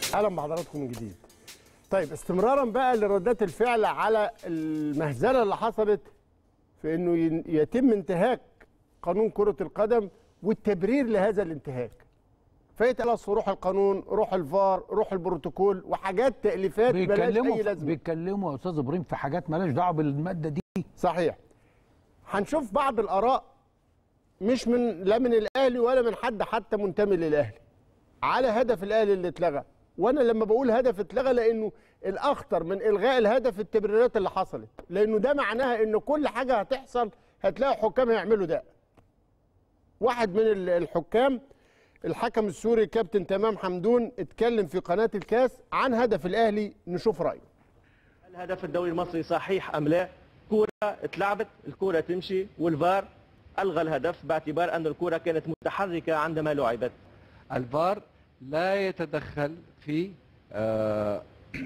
اهلا بحضراتكم من جديد. طيب استمرارا بقى لردات الفعل على المهزله اللي حصلت في انه ين- يتم انتهاك قانون كره القدم والتبرير لهذا الانتهاك. فيتقلص روح القانون، روح الفار، روح البروتوكول وحاجات تاليفات ملهاش بيتكلموا اي في- لازمه. بيتكلموا يا استاذ ابراهيم في حاجات مالهاش دعوه بالماده دي صحيح. هنشوف بعض الاراء مش من لا من الاهلي ولا من حد حتى منتمي للاهلي على هدف الاهلي اللي اتلغى وانا لما بقول هدف اتلغى لانه الاخطر من الغاء الهدف التبريرات اللي حصلت لانه ده معناها ان كل حاجه هتحصل هتلاقي حكام هيعملوا ده واحد من ال- الحكام الحكم السوري كابتن تمام حمدون اتكلم في قناه الكاس عن هدف الاهلي نشوف رايه الهدف الدوري المصري صحيح ام لا؟ كوره اتلعبت الكوره تمشي والفار الغى الهدف باعتبار ان الكوره كانت متحركه عندما لعبت الفار لا يتدخل في آه،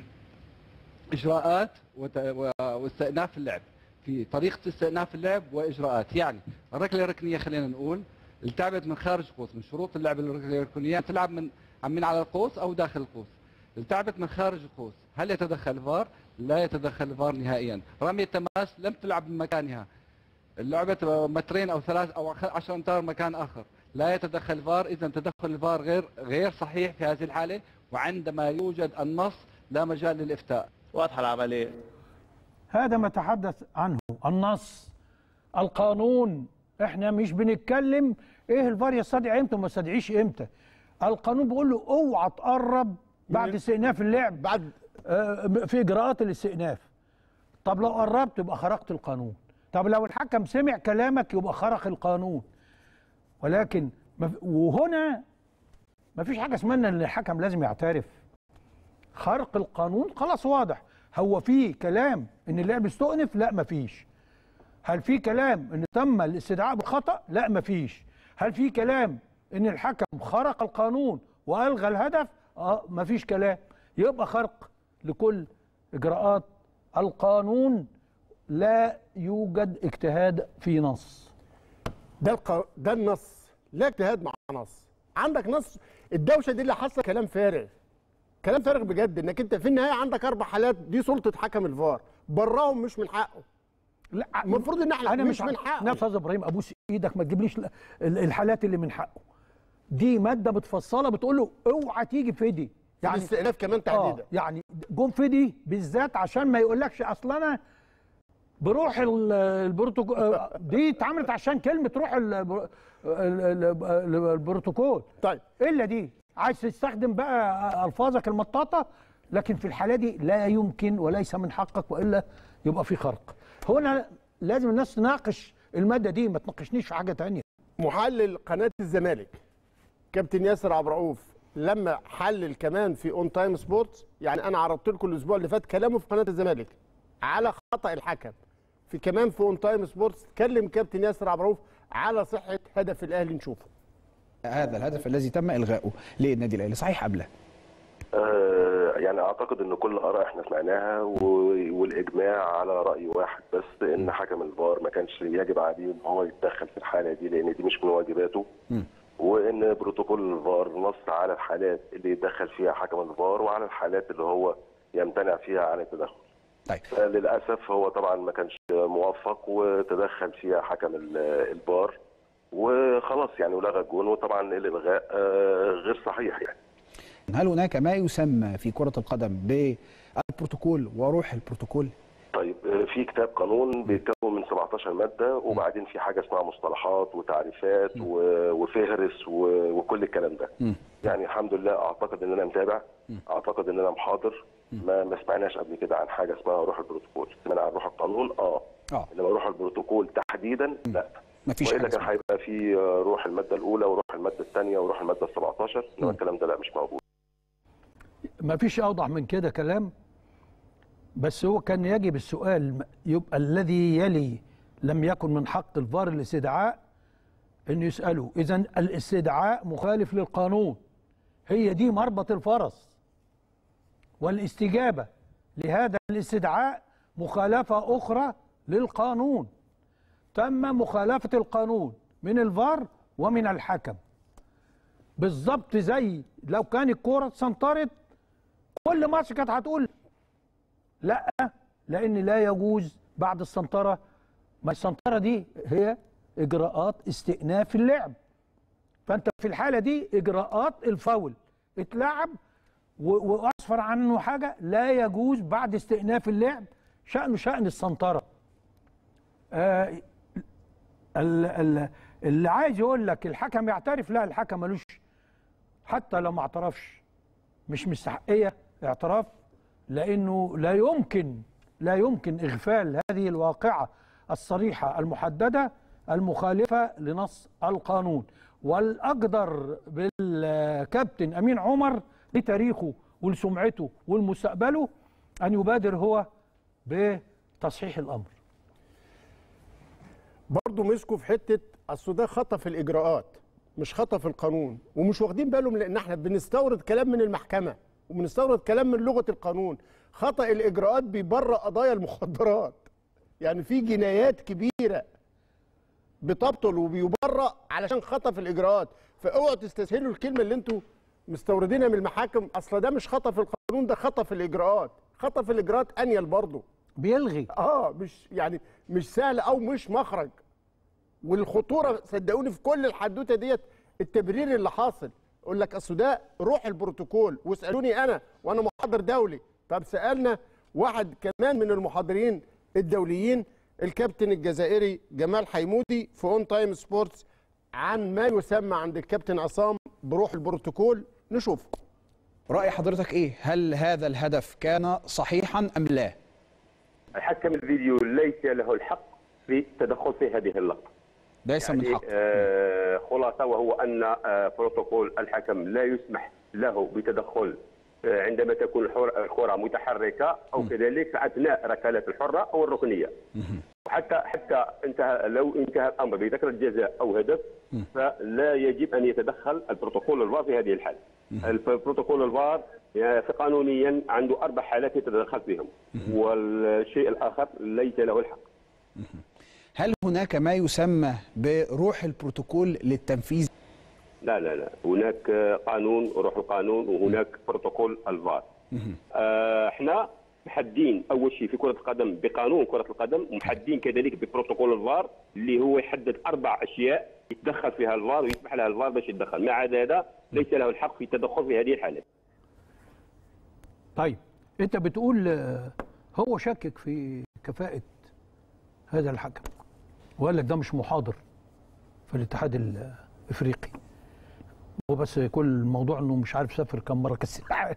اجراءات وت- و- واستئناف اللعب في طريقه استئناف اللعب واجراءات يعني الركله الركنيه خلينا نقول التعبت من خارج القوس من شروط اللعب الركله الركنيه تلعب من من على القوس او داخل القوس التعبت من خارج القوس هل يتدخل الفار لا يتدخل الفار نهائيا رميه تماس لم تلعب من مكانها لعبت مترين او ثلاث او 10 امتار مكان اخر لا يتدخل الفار اذا تدخل الفار غير غير صحيح في هذه الحاله وعندما يوجد النص لا مجال للافتاء واضحه العمليه هذا ما تحدث عنه النص القانون احنا مش بنتكلم ايه الفار يستدعي امتى وما يستدعيش امتى القانون بيقول له اوعى تقرب بعد استئناف اللعب بعد آه، في اجراءات الاستئناف طب لو قربت يبقى خرقت القانون طب لو الحكم سمع كلامك يبقى خرق القانون ولكن ما في- وهنا ما فيش حاجه اسمها ان الحكم لازم يعترف خرق القانون خلاص واضح هو في كلام ان اللعب استؤنف لا ما فيش هل في كلام ان تم الاستدعاء بالخطا لا ما فيش هل في كلام ان الحكم خرق القانون والغى الهدف اه ما فيش كلام يبقى خرق لكل اجراءات القانون لا يوجد اجتهاد في نص ده الق... ده النص لا اجتهاد مع نص عندك نص الدوشه دي اللي حصل كلام فارغ كلام فارغ بجد انك انت في النهايه عندك اربع حالات دي سلطه حكم الفار براهم مش من حقه لا المفروض ان احنا انا مش مش من من حقه نفس ابراهيم ابوس ايدك ما تجيبليش ال- ال- الحالات اللي من حقه دي ماده بتفصلها بتقول له اوعى تيجي في دي يعني الاستئناف كمان تحديدا اه يعني جم في دي بالذات عشان ما يقولكش اصل انا بروح ال- البروتوكول آه، دي اتعملت عشان كلمه روح ال- ال- ال- ال- البروتوكول طيب الا دي عايز تستخدم بقى الفاظك المطاطه لكن في الحاله دي لا يمكن وليس من حقك والا يبقى في خرق هنا لازم الناس تناقش الماده دي ما تناقشنيش في حاجه تانية محلل قناه الزمالك كابتن ياسر عبد الرؤوف لما حلل كمان في اون تايم سبورتس يعني انا عرضت لكم الاسبوع اللي فات كلامه في قناه الزمالك على خطا الحكم في كمان في اون تايم سبورتس اتكلم كابتن ياسر عبد الرؤوف على صحه هدف الاهلي نشوفه هذا الهدف الذي تم الغاؤه للنادي الاهلي صحيح ام لا؟ آه، يعني اعتقد ان كل الاراء احنا سمعناها و- والاجماع على راي واحد بس ان حكم الفار ما كانش يجب عليه ان هو يتدخل في الحاله دي لان دي مش من واجباته وان بروتوكول الفار نص على الحالات اللي يتدخل فيها حكم الفار وعلى الحالات اللي هو يمتنع فيها عن التدخل طيب للاسف هو طبعا ما كانش موفق وتدخل فيها حكم ال- الفار وخلاص يعني ولغى الجون وطبعا الالغاء آه، غير صحيح يعني هل هناك ما يسمى في كرة القدم بالبروتوكول وروح البروتوكول؟ طيب آه، في كتاب قانون بيتكون من 17 ماده وبعدين في حاجه اسمها مصطلحات وتعريفات و- وفهرس و- وكل الكلام ده مم. يعني الحمد لله اعتقد ان انا متابع اعتقد ان انا محاضر ما ما سمعناش قبل كده عن حاجه اسمها روح البروتوكول سمعنا عن روح القانون اه اه انما روح البروتوكول تحديدا لا مفيش والا حاجة كان اسمها. هيبقى في آه، روح الماده الاولى وروح الماده الثانيه وروح الماده ال 17 انما الكلام ده لا مش موجود ما فيش اوضح من كده كلام بس هو كان يجب السؤال يبقى الذي يلي لم يكن من حق الفار الاستدعاء ان يساله اذا الاستدعاء مخالف للقانون هي دي مربط الفرس والاستجابه لهذا الاستدعاء مخالفه اخرى للقانون تم مخالفه القانون من الفار ومن الحكم بالظبط زي لو كان الكوره اتسنطرت كل مصر كانت هتقول لا لان لا يجوز بعد السنطره ما السنطره دي هي اجراءات استئناف اللعب فانت في الحاله دي اجراءات الفاول اتلعب و- واصفر عنه حاجه لا يجوز بعد استئناف اللعب شانه شان السنطره آه ال- ال- اللي عايز يقول لك الحكم يعترف لا الحكم ملوش حتى لو ما اعترفش مش مستحقيه اعتراف لانه لا يمكن لا يمكن اغفال هذه الواقعه الصريحه المحدده المخالفه لنص القانون والاقدر بالكابتن امين عمر لتاريخه ولسمعته ولمستقبله ان يبادر هو بتصحيح الامر برضه مسكوا في حته اصل ده خطا في الاجراءات مش خطا في القانون ومش واخدين بالهم لان احنا بنستورد كلام من المحكمه وبنستورد كلام من لغه القانون خطا الاجراءات بيبرأ قضايا المخدرات يعني في جنايات كبيره بتبطل وبيبرأ علشان خطا في الاجراءات فاوعوا تستسهلوا الكلمه اللي انتوا مستوردينها من المحاكم اصل ده مش خطا في القانون ده خطا في الاجراءات خطا في الاجراءات انيل برضه بيلغي اه مش يعني مش سهل او مش مخرج والخطوره صدقوني في كل الحدوته ديت التبرير اللي حاصل يقول لك اصل ده روح البروتوكول واسالوني انا وانا محاضر دولي طب سالنا واحد كمان من المحاضرين الدوليين الكابتن الجزائري جمال حيمودي في اون تايم سبورتس عن ما يسمى عند الكابتن عصام بروح البروتوكول نشوف راي حضرتك ايه هل هذا الهدف كان صحيحا ام لا حكم الفيديو ليس له الحق في التدخل في هذه اللقطه ليس من يعني حق آه خلاصه وهو ان آه بروتوكول الحكم لا يسمح له بتدخل آه عندما تكون الحر- الكره متحركه او كذلك اثناء ركلات الحره او الركنيه وحتى حتى انتهى لو انتهى الامر بذكر الجزاء او هدف فلا يجب ان يتدخل البروتوكول الفار في هذه الحاله البروتوكول الفار يعني في قانونيا عنده اربع حالات يتدخل فيهم والشيء الاخر ليس له الحق هل هناك ما يسمى بروح البروتوكول للتنفيذ لا لا لا هناك قانون وروح القانون وهناك بروتوكول الفار آه، احنا محدين اول شيء في كره القدم بقانون كره القدم ومحدين كذلك ببروتوكول الفار اللي هو يحدد اربع اشياء يتدخل فيها الفار ويسمح لها الفار باش يتدخل ما عدا هذا ليس له الحق في التدخل في هذه الحالات طيب انت بتقول آه، هو شكك في كفاءة هذا الحكم وقال لك ده مش محاضر في الاتحاد الافريقي هو بس كل الموضوع انه مش عارف سافر كم مره كاس العالم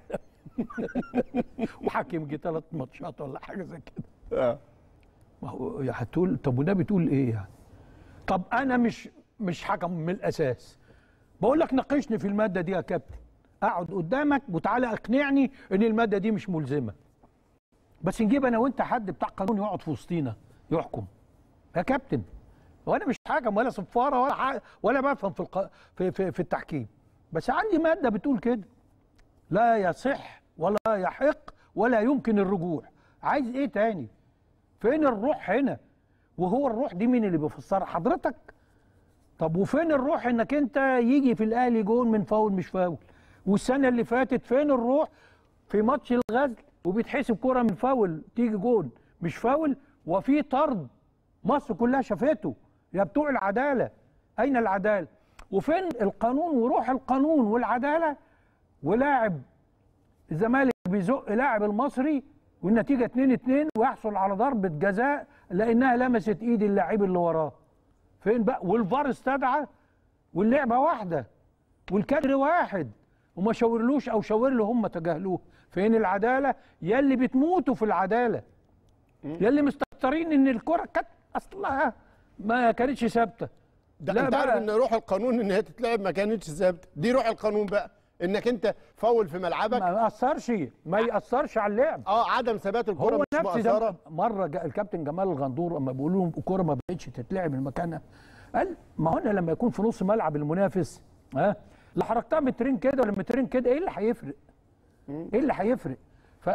وحاكم جه ثلاث ماتشات ولا حاجه زي كده ما هو يا هتقول طب وده بتقول ايه يعني طب انا مش مش حكم من الاساس بقول لك ناقشني في الماده دي يا كابتن اقعد قدامك وتعالى اقنعني ان الماده دي مش ملزمه بس نجيب انا وانت حد بتاع قانون يقعد في وسطينا يحكم يا كابتن وانا مش حكم ولا صفاره ولا حاجة ولا بفهم في, الق... في, في في التحكيم بس عندي ماده بتقول كده لا يصح ولا يحق ولا يمكن الرجوع عايز ايه تاني فين الروح هنا وهو الروح دي مين اللي بيفسرها حضرتك طب وفين الروح انك انت يجي في الاهلي جون من فاول مش فاول والسنه اللي فاتت فين الروح في ماتش الغزل وبيتحسب كره من فاول تيجي جون مش فاول وفي طرد مصر كلها شافته يا بتوع العداله اين العداله وفين القانون وروح القانون والعداله ولاعب الزمالك بيزق لاعب المصري والنتيجه 2 2 ويحصل على ضربه جزاء لانها لمست ايد اللاعب اللي وراه فين بقى والفار استدعى واللعبه واحده والكادر واحد وما شاورلوش او شاور له هم تجاهلوه فين العداله يا اللي بتموتوا في العداله يا اللي مستكترين ان الكره كانت اصلها ما كانتش ثابته ده لا انت عارف بقى. ان روح القانون ان هي تتلعب ما كانتش ثابته دي روح القانون بقى انك انت فاول في ملعبك ما ياثرش ما ياثرش على اللعب اه عدم ثبات الكره هو مش نفس مؤثره ده مره جاء الكابتن جمال الغندور اما بيقولوا لهم الكوره ما بقتش تتلعب من مكانها قال ما هو انا لما يكون في نص ملعب المنافس ها لا حركتها مترين كده ولا مترين كده ايه اللي هيفرق؟ ايه اللي هيفرق؟ ف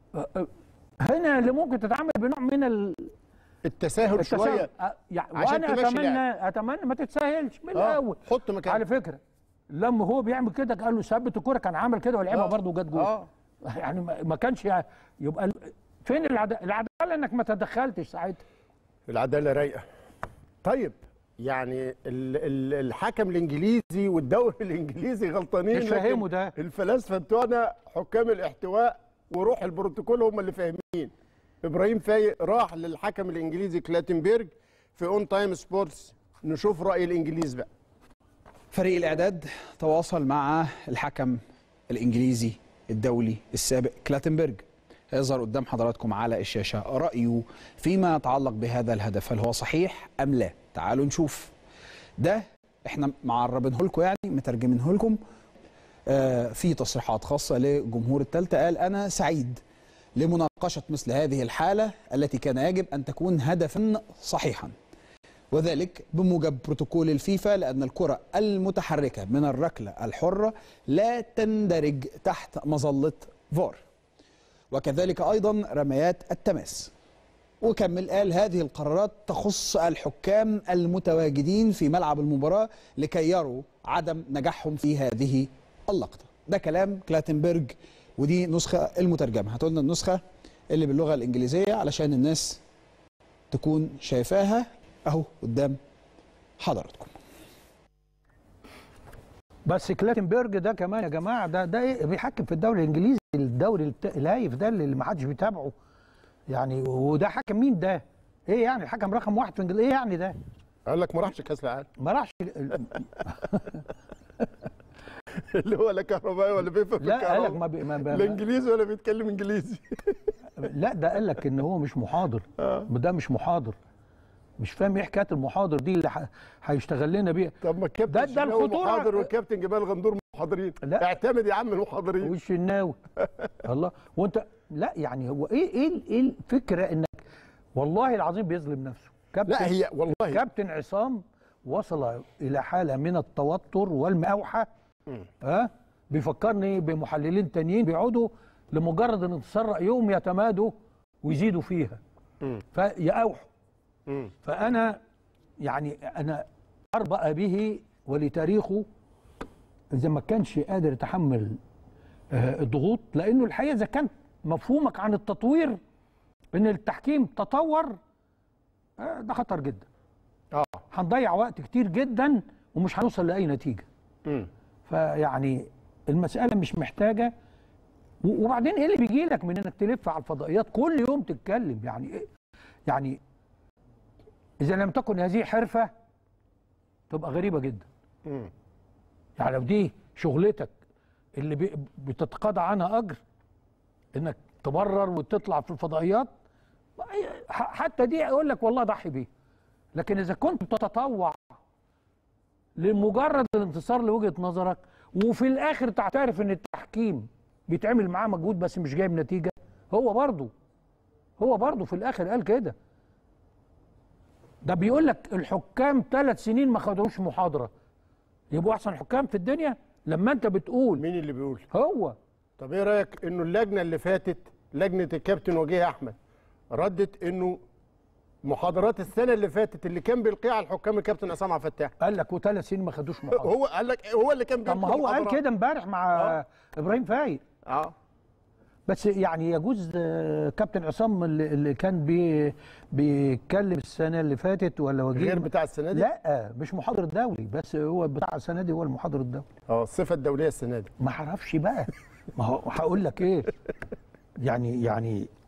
هنا اللي ممكن تتعامل بنوع من ال- التساهل التساهل. شويه أ- يعني عشان وانا تمشي اتمنى اتمنى ما تتساهلش من آه، الاول حط مكان على فكره لما هو بيعمل كده قال له ثبت الكوره كان عمل كده ولعبها آه، برضه وجت جول آه. يعني ما ما كانش يبقى ال- فين العداله العداله انك ما تدخلتش ساعتها العداله رايقه طيب يعني ال ال الحكم الانجليزي والدوري الانجليزي غلطانين مش لكن فاهمه ده. الفلاسفه بتوعنا حكام الاحتواء وروح البروتوكول هم اللي فاهمين ابراهيم فايق راح للحكم الانجليزي كلاتنبرج في اون تايم سبورتس نشوف راي الانجليز بقى فريق الاعداد تواصل مع الحكم الانجليزي الدولي السابق كلاتنبرج هيظهر قدام حضراتكم على الشاشه رايه فيما يتعلق بهذا الهدف هل هو صحيح ام لا تعالوا نشوف ده احنا معربينه لكم يعني مترجمينه لكم آه في تصريحات خاصه لجمهور الثالثه قال انا سعيد لمناقشه مثل هذه الحاله التي كان يجب ان تكون هدفا صحيحا وذلك بموجب بروتوكول الفيفا لأن الكرة المتحركة من الركلة الحرة لا تندرج تحت مظلة فار وكذلك أيضا رميات التماس وكمل قال هذه القرارات تخص الحكام المتواجدين في ملعب المباراة لكي يروا عدم نجاحهم في هذه اللقطة ده كلام كلاتنبرج ودي نسخة المترجمة هاتوا لنا النسخة اللي باللغة الإنجليزية علشان الناس تكون شايفاها اهو قدام حضراتكم بس كلاتنبرج ده كمان يا جماعه ده ده إيه بيحكم في الدوري الانجليزي الدوري الت- الهايف ده اللي ما حدش بيتابعه يعني وده حكم مين ده؟ ايه يعني الحكم رقم واحد في انجلترا ايه يعني ده؟ قال لك ما راحش كاس العالم ما راحش ال- اللي هو لا كهربائي ولا بيفهم في لا قال لك الكهرباء ما, بي ما, لا ما انجليزي ولا بيتكلم انجليزي لا ده قال لك ان هو مش محاضر ده مش محاضر مش فاهم ايه حكايه المحاضر دي اللي ح- هيشتغل لنا بيها طب ما الكابتن ده- ده شناوي الخطورة. محاضر والكابتن جمال غندور محاضرين لا. اعتمد يا عم المحاضرين والشناوي الله وانت لا يعني هو ايه ايه ايه الفكره انك والله العظيم بيظلم نفسه كابتن لا هي والله كابتن عصام وصل الى حاله من التوتر والمأوحه ها بيفكرني بمحللين تانيين بيقعدوا لمجرد ان انتصار رايهم يتمادوا ويزيدوا فيها فيأوحوا مم. فانا يعني انا اربأ به ولتاريخه اذا ما كانش قادر يتحمل آه، الضغوط لانه الحقيقه اذا كان مفهومك عن التطوير ان التحكيم تطور آه، ده خطر جدا اه هنضيع وقت كتير جدا ومش هنوصل لاي نتيجه مم. فيعني المساله مش محتاجه و- وبعدين ايه اللي بيجي لك من انك تلف على الفضائيات كل يوم تتكلم يعني إيه؟ يعني اذا لم تكن هذه حرفه تبقى غريبه جدا مم. يعني لو دي شغلتك اللي بي- بتتقاضى عنها اجر انك تبرر وتطلع في الفضائيات ح- حتى دي اقول لك والله ضحي بيه لكن اذا كنت تتطوع لمجرد الانتصار لوجهه نظرك وفي الاخر تعترف ان التحكيم بيتعمل معاه مجهود بس مش جايب نتيجه هو برضه هو برضه في الاخر قال كده ده بيقول لك الحكام ثلاث سنين ما خدوش محاضره يبقوا احسن حكام في الدنيا لما انت بتقول مين اللي بيقول هو طب ايه رايك انه اللجنه اللي فاتت لجنه الكابتن وجيه احمد ردت انه محاضرات السنه اللي فاتت اللي كان بيلقيها على الحكام الكابتن عصام عبد الفتاح قال لك وثلاث سنين ما خدوش محاضره هو قال لك هو اللي كان طب ما بيلقي هو قال محاضرات. كده امبارح مع آه. ابراهيم فايق اه بس يعني يجوز آه، كابتن عصام اللي, اللي كان بي بيتكلم السنه اللي فاتت ولا وجيه غير بتاع السنه دي لا مش محاضر دولي بس هو بتاع السنه دي هو المحاضر الدولي اه الصفه الدوليه السنه دي ما اعرفش بقى ما هو هقول لك ايه يعني يعني